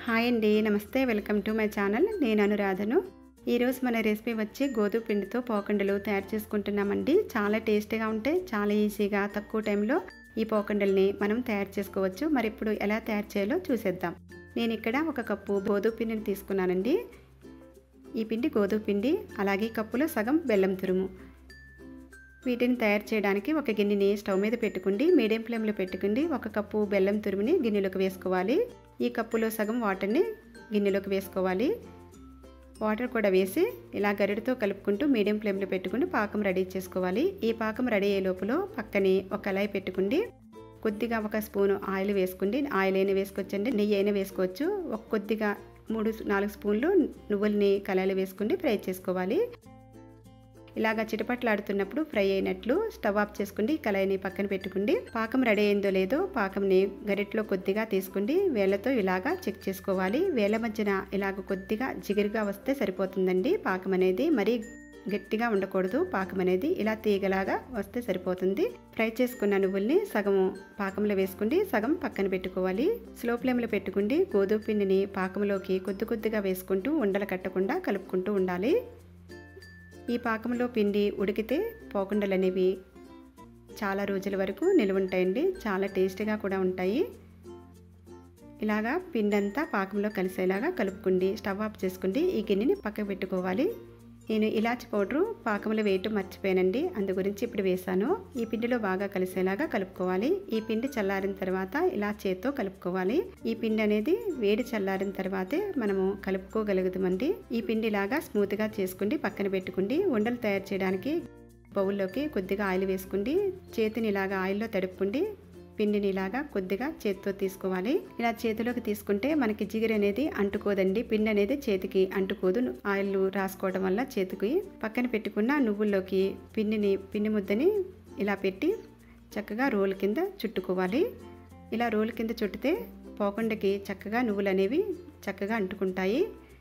hi అండి నమస్తే welcome to my channel నేను అనురాధను ఈరోజు మన రెసిపీ వచ్చి గోధుమ పిండితో పోకండలు తయారు చేసుకుంటున్నామండి చాలా టేస్టీగా ఉంటాయి చాలా ఈజీగా తక్కువ టైంలో ఈ పోకండల్ని మనం తయారు చేసుకోవచ్చు మరి ఇప్పుడు ఎలా తయారు చేయాలో చూసేద్దాం నేను ఇక్కడ ఒక కప్పు గోధుమ పిండిని తీసుకున్నానండి ఈ పిండి గోధుమ పిండి అలాగే కప్పులో సగం బెల్లం తురుము వీటిని తయారు చేయడానికి ఒక గిన్నెని స్టవ్ మీద పెట్టుకుండి మీడియం ఫ్లేమ్లో పెట్టుకుండి ఒక కప్పు బెల్లం తురుముని గిన్నెలోకి వేసుకోవాలి ఈ కప్పులో సగం వాటర్ని గిన్నెలోకి వేసుకోవాలి వాటర్ కూడా వేసి ఇలా గరిటతో కలుపుకుంటూ మీడియం ఫ్లేమ్లో పెట్టుకుని పాకం రెడీ చేసుకోవాలి ఈ పాకం రెడీ అయ్యే లోపల పక్కనే ఒక కళాయి పెట్టుకుండి కొద్దిగా ఒక స్పూన్ ఆయిల్ వేసుకోండి ఆయిల్ అయినా వేసుకోవచ్చండి నెయ్యి అయినా వేసుకోవచ్చు ఒక కొద్దిగా మూడు నాలుగు స్పూన్లు నువ్వుల్ని కళాయిలో వేసుకుని ఫ్రై చేసుకోవాలి ఇలాగా చిటపట్లాడుతున్నప్పుడు ఫ్రై అయినట్లు స్టవ్ ఆఫ్ చేసుకుండి కళాయిని పక్కన పెట్టుకుండి పాకం రెడీ అయిందో లేదో పాకంని గరిట్లో కొద్దిగా తీసుకుండి వేళ్ళతో ఇలాగా చెక్ చేసుకోవాలి వేళ్ళ మధ్యన ఇలాగ కొద్దిగా జిగురుగా వస్తే సరిపోతుందండి పాకం అనేది మరీ గట్టిగా ఉండకూడదు పాకం అనేది ఇలా తీగలాగా వస్తే సరిపోతుంది ఫ్రై చేసుకున్న నువ్వుల్ని సగం పాకంలో వేసుకుండి సగం పక్కన పెట్టుకోవాలి స్లో ఫ్లేమ్లో పెట్టుకుండి గోధుమ పిండిని పాకంలోకి కొద్ది కొద్దిగా వేసుకుంటూ ఉండలు కట్టకుండా కలుపుకుంటూ ఉండాలి ఈ పాకంలో పిండి ఉడికితే పోకుండలు అనేవి చాలా రోజుల వరకు నిల్వ ఉంటాయండి చాలా టేస్టీగా కూడా ఉంటాయి ఇలాగా పిండి అంతా పాకంలో కలిసేలాగా కలుపుకుండి స్టవ్ ఆఫ్ చేసుకుండి ఈ గిన్నెని పక్కకు పెట్టుకోవాలి నేను ఇలాచి పౌడరు పాకంలో వేయటం మర్చిపోయానండి అందు గురించి ఇప్పుడు వేసాను ఈ పిండిలో బాగా కలిసేలాగా కలుపుకోవాలి ఈ పిండి చల్లారిన తర్వాత ఇలా చేత్తో కలుపుకోవాలి ఈ పిండి అనేది వేడి చల్లారిన తర్వాతే మనము కలుపుకోగలుగుతామండి ఈ పిండి ఇలాగా స్మూత్గా చేసుకుండి పక్కన పెట్టుకుండి ఉండలు తయారు చేయడానికి బౌల్లోకి కొద్దిగా ఆయిల్ వేసుకుండి చేతిని ఇలాగా ఆయిల్లో తడుపుకుండి పిండిని ఇలాగా కొద్దిగా చేతితో తీసుకోవాలి ఇలా చేతిలోకి తీసుకుంటే మనకి జిగురు అనేది అంటుకోదండి పిండి అనేది చేతికి అంటుకోదు ఆయిల్ రాసుకోవడం వల్ల చేతికి పక్కన పెట్టుకున్న నువ్వుల్లోకి పిండిని పిండి ముద్దని ఇలా పెట్టి చక్కగా రోల్ కింద చుట్టుకోవాలి ఇలా రోల్ కింద చుట్టితే పోకుండకి చక్కగా నువ్వులు అనేవి చక్కగా అంటుకుంటాయి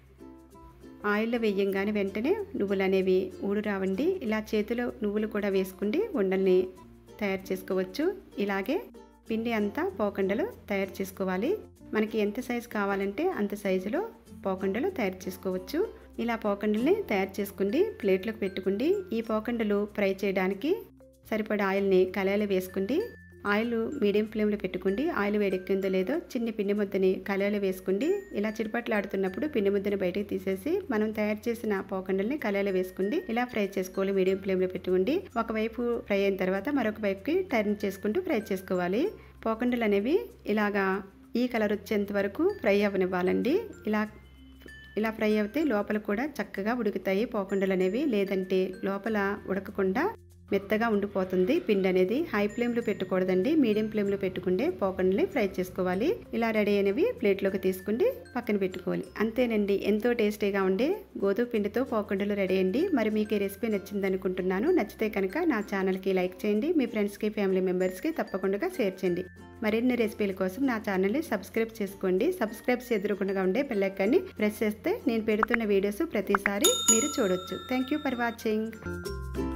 ఆయిల్లో వేయంగానే వెంటనే నువ్వులు అనేవి ఊడు రావండి ఇలా చేతిలో నువ్వులు కూడా వేసుకుండి ఉండల్ని తయారు చేసుకోవచ్చు ఇలాగే పిండి అంతా పోకండలు తయారు చేసుకోవాలి మనకి ఎంత సైజు కావాలంటే అంత సైజులో పోకండలు తయారు చేసుకోవచ్చు ఇలా పోకండల్ని తయారు చేసుకుండి ప్లేట్లోకి పెట్టుకుండి ఈ పోకండలు ఫ్రై చేయడానికి సరిపడా ఆయిల్ని కళాయిలో వేసుకుండి ఆయిల్ మీడియం ఫ్లేమ్లో పెట్టుకోండి ఆయిల్ వేడెక్కిందో లేదో చిన్న పిండి ముద్దని కళాయిలో వేసుకోండి ఇలా చిరుపట్లాడుతున్నప్పుడు పిండి ముద్దని బయటకు తీసేసి మనం తయారు చేసిన పోకండల్ని కళాయిలో వేసుకోండి ఇలా ఫ్రై చేసుకోవాలి మీడియం ఫ్లేమ్లో పెట్టుకోండి ఒకవైపు ఫ్రై అయిన తర్వాత మరొక వైపుకి టర్న్ చేసుకుంటూ ఫ్రై చేసుకోవాలి పోకండలు అనేవి ఇలాగా ఈ కలర్ వచ్చేంత వరకు ఫ్రై అవ్వనివ్వాలండి ఇలా ఇలా ఫ్రై అవుతే లోపల కూడా చక్కగా ఉడుకుతాయి పోకుండలు అనేవి లేదంటే లోపల ఉడకకుండా మెత్తగా ఉండిపోతుంది పిండి అనేది హై ఫ్లేమ్లో పెట్టకూడదండి మీడియం ఫ్లేమ్లో పెట్టుకుంటే పోకండ్ని ఫ్రై చేసుకోవాలి ఇలా రెడీ అయినవి ప్లేట్లోకి తీసుకుండి పక్కన పెట్టుకోవాలి అంతేనండి ఎంతో టేస్టీగా ఉండే గోధుమ పిండితో పోకండలు రెడీ అండి మరి మీకు ఈ రెసిపీ నచ్చింది అనుకుంటున్నాను నచ్చితే కనుక నా ఛానల్కి లైక్ చేయండి మీ ఫ్రెండ్స్కి ఫ్యామిలీ మెంబర్స్కి తప్పకుండా షేర్ చేయండి మరిన్ని రెసిపీల కోసం నా ఛానల్ని సబ్స్క్రైబ్ చేసుకోండి సబ్స్క్రైబ్ ఎదురుకుండా ఉండే బెల్లైకాన్ని ప్రెస్ చేస్తే నేను పెడుతున్న వీడియోస్ ప్రతిసారి మీరు చూడొచ్చు థ్యాంక్ యూ ఫర్ వాచింగ్